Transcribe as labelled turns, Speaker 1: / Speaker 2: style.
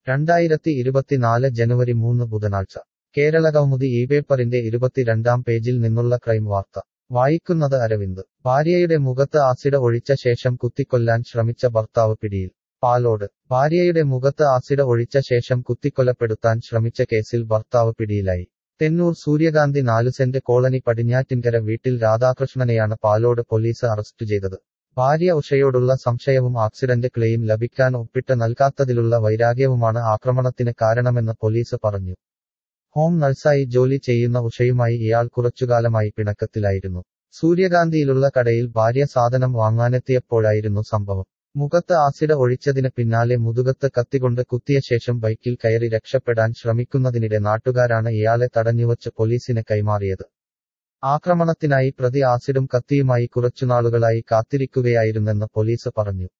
Speaker 1: രണ്ടായിരത്തി ഇരുപത്തിനാല് ജനുവരി മൂന്ന് ബുധനാഴ്ച കേരളകൗമുദി ഈ പേപ്പറിന്റെ ഇരുപത്തിരണ്ടാം പേജിൽ നിന്നുള്ള ക്രൈം വാർത്ത വായിക്കുന്നത് അരവിന്ദ് ഭാര്യയുടെ മുഖത്ത് ആസിഡ് ഒഴിച്ച ശേഷം കുത്തിക്കൊല്ലാൻ ശ്രമിച്ച ഭർത്താവ് പിടിയിൽ പാലോട് ഭാര്യയുടെ മുഖത്ത് ആസിഡ് ഒഴിച്ച ശേഷം കുത്തിക്കൊലപ്പെടുത്താൻ ശ്രമിച്ച കേസിൽ ഭർത്താവ് പിടിയിലായി തെന്നൂർ സൂര്യകാന്തി നാലു സെന്റ് കോളനി പടിഞ്ഞാറ്റിൻകര വീട്ടിൽ രാധാകൃഷ്ണനെയാണ് പാലോട് പോലീസ് അറസ്റ്റ് ചെയ്തത് ഭാര്യ ഉഷയോടുള്ള സംശയവും ആക്സിഡന്റ് ക്ലെയിം ലഭിക്കാൻ ഒപ്പിട്ട് നൽകാത്തതിലുള്ള വൈരാഗ്യവുമാണ് ആക്രമണത്തിന് കാരണമെന്ന് പോലീസ് പറഞ്ഞു ഹോം നഴ്സായി ജോലി ചെയ്യുന്ന ഉഷയുമായി ഇയാൾ കുറച്ചുകാലമായി പിണക്കത്തിലായിരുന്നു സൂര്യകാന്തിയിലുള്ള കടയിൽ ഭാര്യ സാധനം വാങ്ങാനെത്തിയപ്പോഴായിരുന്നു സംഭവം മുഖത്ത് ആസിഡ് ഒഴിച്ചതിന് പിന്നാലെ മുതുകത്ത് കത്തികൊണ്ട് കുത്തിയ ശേഷം ബൈക്കിൽ കയറി രക്ഷപ്പെടാൻ ശ്രമിക്കുന്നതിനിടെ നാട്ടുകാരാണ് ഇയാളെ തടഞ്ഞുവച്ച് പോലീസിന് കൈമാറിയത് ആക്രമണത്തിനായി പ്രതി ആസിഡും കത്തിയുമായി കുറച്ചുനാളുകളായി കാത്തിരിക്കുകയായിരുന്നെന്ന് പോലീസ് പറഞ്ഞു